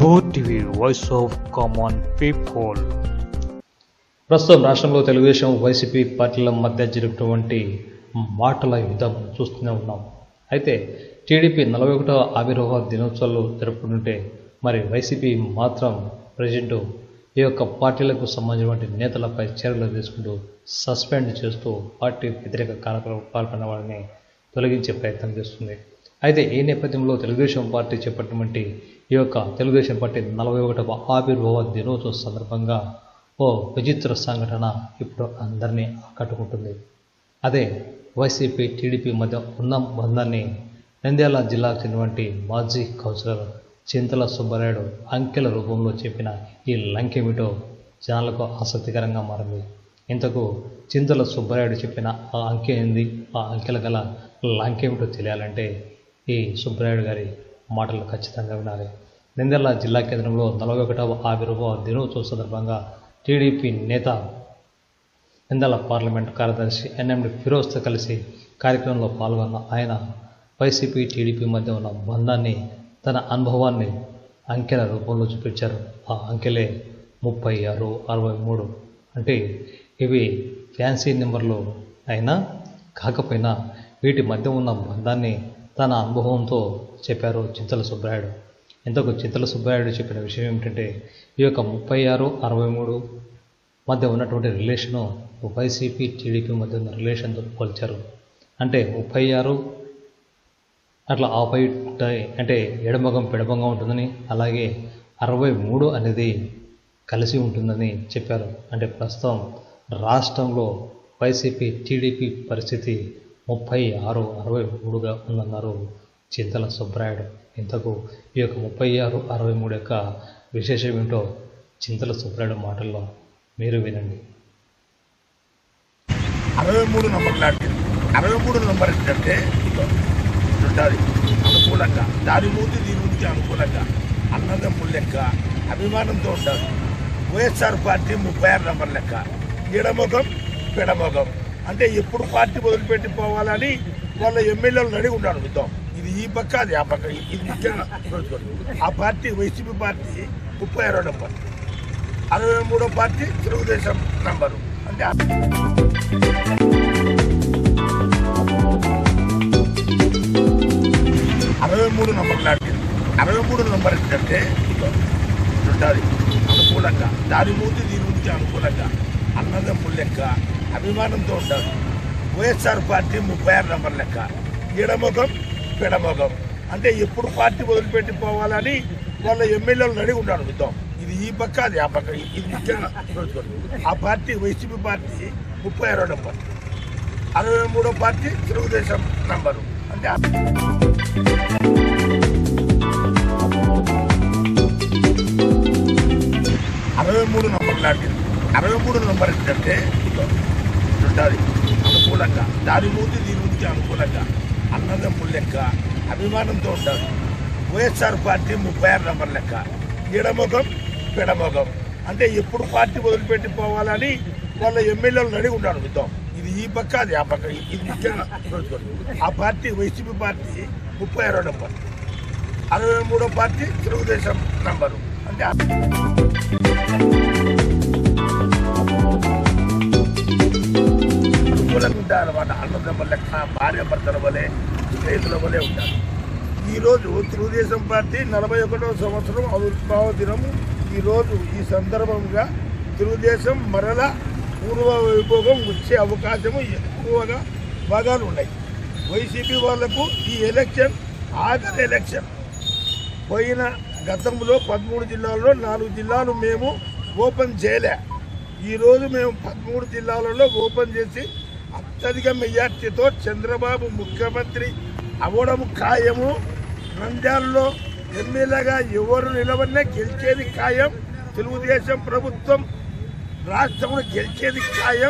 OTV voice of common people ప్రస్తుతం రాష్ట్రంలో Telugu Desam YCP పార్టీల మధ్య జరుగుతున్నటువంటి మాటల యుద్ధం చూస్తూనే ఉన్నాం అయితే టీడీపీ నలభై ఒకటవ ఆవిర్భావ దినోత్సవాలు జరుపుకుంటుంటే మరి వైసీపీ మాత్రం ప్రజెంట్ ఈ యొక్క పార్టీలకు సంబంధించినటువంటి నేతలపై చర్యలు తీసుకుంటూ సస్పెండ్ చేస్తూ పార్టీ వ్యతిరేక కార్యక్రమాలు పాల్పడిన వారిని తొలగించే ప్రయత్నం చేస్తుంది అయితే ఈ నేపథ్యంలో తెలుగుదేశం పార్టీ చేపట్టినటువంటి ఈ యొక్క తెలుగుదేశం పార్టీ నలభై ఒకటవ ఆవిర్భావ దినోత్సవ సందర్భంగా ఓ విచిత్ర సంఘటన ఇప్పుడు అందరినీ ఆకట్టుకుంటుంది అదే వైసీపీ టీడీపీ మధ్య ఉన్న బంధాన్ని నంద్యాల జిల్లాకు చెందినటువంటి మాజీ కౌన్సిలర్ చింతల సుబ్బారాయుడు అంకెల రూపంలో చెప్పిన ఈ లంకెమిటో జనాలకు ఆసక్తికరంగా మారింది ఇంతకు చింతల సుబ్బారాయుడు చెప్పిన ఆ అంకె ఏంది ఆ అంకెల గల లంకెమిటో తెలియాలంటే ఈ సుబ్బారాయుడు గారి మాటలు ఖచ్చితంగా వినాలి నంద్యాల జిల్లా కేంద్రంలో నలభై ఒకటవ ఆవిర్భావ దినోత్సవ సందర్భంగా టీడీపీ నేత నంద్యాల పార్లమెంట్ కార్యదర్శి ఎన్ఎండి ఫిరోజ్తో కలిసి కార్యక్రమంలో పాల్గొన్న ఆయన వైసీపీ టీడీపీ మధ్య ఉన్న బంధాన్ని తన అనుభవాన్ని అంకెల రూపంలో చూపించారు ఆ అంకెలే ముప్పై ఆరు అరవై మూడు అంటే ఇవి ఫ్యాన్సీ నెంబర్లు అయినా కాకపోయినా వీటి మధ్య ఉన్న బంధాన్ని తన అనుభవంతో చెప్పారు చింతల సుబ్బరాయుడు ఇంతకు చింతల సుబ్బరాయుడు చెప్పిన విషయం ఏమిటంటే ఈ యొక్క ముప్పై ఆరు అరవై మూడు మధ్య ఉన్నటువంటి రిలేషను వైసీపీ టీడీపీ మధ్య ఉన్న రిలేషన్తో పోల్చారు అంటే ముప్పై ఆరు అట్లా ఆపోజిట్ అంటే ఎడమగం పెడమగం ఉంటుందని అలాగే అరవై మూడు అనేది కలిసి ఉంటుందని చెప్పారు అంటే ప్రస్తుతం రాష్ట్రంలో వైసీపీ టీడీపీ పరిస్థితి ముప్పై ఆరు అరవై మూడుగా ఉందన్నారు చింతల సుబ్రాయుడు ఇంతకు ఈ యొక్క ముప్పై ఆరు అరవై మూడు యొక్క విశేషం ఏమిటో చింతల సుబ్రాయుడు మాటల్లో మీరు వినండి అరవై మూడు నంబర్ లాంటిది అరవై మూడు నంబర్ ఏంటంటే ఉంటుంది అనుకూలంగా దాని ముందు దీని ముందుకి అనుకూలంగా అన్నదమ్ముల లెక్క అభిమానంతో ఉండాలి వైఎస్ఆర్ పార్టీ ముప్పై ఆరు నంబర్ లెక్క ఎడమొగం పెడమొగం అంటే ఎప్పుడు పార్టీ వదిలిపెట్టి పోవాలని వాళ్ళ ఎమ్మెల్యేలు అడిగి ఉన్నాడు యుద్ధం ఇది ఈ పక్క అది ఆ పక్క ఇది ముఖ్యంగా గుర్తుపెట్టుకోండి. ఆ పార్టీ వైసీపీ పార్టీ ముప్పై ఆరో నంబర్ అరవై మూడో పార్టీ తెలుగుదేశం నంబరు అంటే ఆ- అరవై మూడు నంబర్ లాంటిది అరవై మూడు నంబర్ ఏంటంటే ఉంటుంది అనుకూలంగా దాని ముందు దీని ముందుకి అనుకూలంగా అన్నదమ్ముల లెక్క అభిమానంతో ఉండాలి వైఎస్ఆర్ పార్టీ ముప్పై ఆరు నంబర్ లెక్క ఎడమొగం పెడమొగం అంటే ఎప్పుడు పార్టీ వదిలిపెట్టి పోవాలని వాళ్ళ ఎమ్మెల్యేలు అడిగి ఉన్నాడు యుద్ధం ఇది ఈ పక్క అది ఆ పక్క ఇది ముఖ్యంగా గుర్తుపెట్టుకోండి. ఆ పార్టీ వైసీపీ పార్టీ ముప్పై ఆరో నంబర్ అరవై మూడో పార్టీ తెలుగుదేశం నంబరు అంటే ఆ- అరవై మూడు నంబర్ లాంటిది అరవై మూడు నంబర్ ఏంటంటే ఉంటుంది అనుకూలంగా దాని ముందు దీని ముందుకి అనుకూలంగా అన్నదమ్ముల లెక్క అభిమానంతో ఉండాలి వైఎస్ఆర్ పార్టీ ముప్పై ఆరు నంబర్ లెక్క ఎడమొగం పెడమొగం అంటే ఎప్పుడు పార్టీ వదిలిపెట్టి పోవాలని వాళ్ళ ఎమ్మెల్యేలు అడిగి ఉన్నాడు యుద్ధం ఇది ఈ పక్క అది ఆ పక్క ఇది ముఖ్యంగా గుర్తుపెట్టుకోండి. ఆ పార్టీ వైసీపీ పార్టీ ముప్పై ఆరో నంబర్ అరవై మూడో పార్టీ తెలుగుదేశం నంబరు అంటే ఆ- అనుకూలంగా ఉంటారన్నమాట అన్నదమ్ముల లెక్క భార్య భర్తల వలె స్నేహితుల వలె ఉంటారు ఈరోజు తెలుగుదేశం పార్టీ నలభై ఒకటవ సంవత్సరం ఆవిర్భావ దినము ఈరోజు ఈ సందర్భంగా తెలుగుదేశం మరల పూర్వ వైభోగం వచ్చే అవకాశము ఎక్కువగా భాగాలు ఉన్నాయి వైసీపీ వాళ్లకు ఈ ఎలక్షన్ ఆఖరి ఎలక్షన్ పోయిన గతంలో పదమూడు జిల్లాల్లో నాలుగు జిల్లాలు మేము ఓపెన్ చేయలే ఈరోజు మేము పదమూడు జిల్లాలలో ఓపెన్ చేసి అత్యధిక మెజార్టీతో చంద్రబాబు ముఖ్యమంత్రి అవ్వడం ఖాయము నంద్యాలలో ఎమ్మెల్యేగా ఎవరు నిలబడినా గెలిచేది ఖాయం తెలుగుదేశం ప్రభుత్వం రాష్ట్రంలో గెలిచేది ఖాయం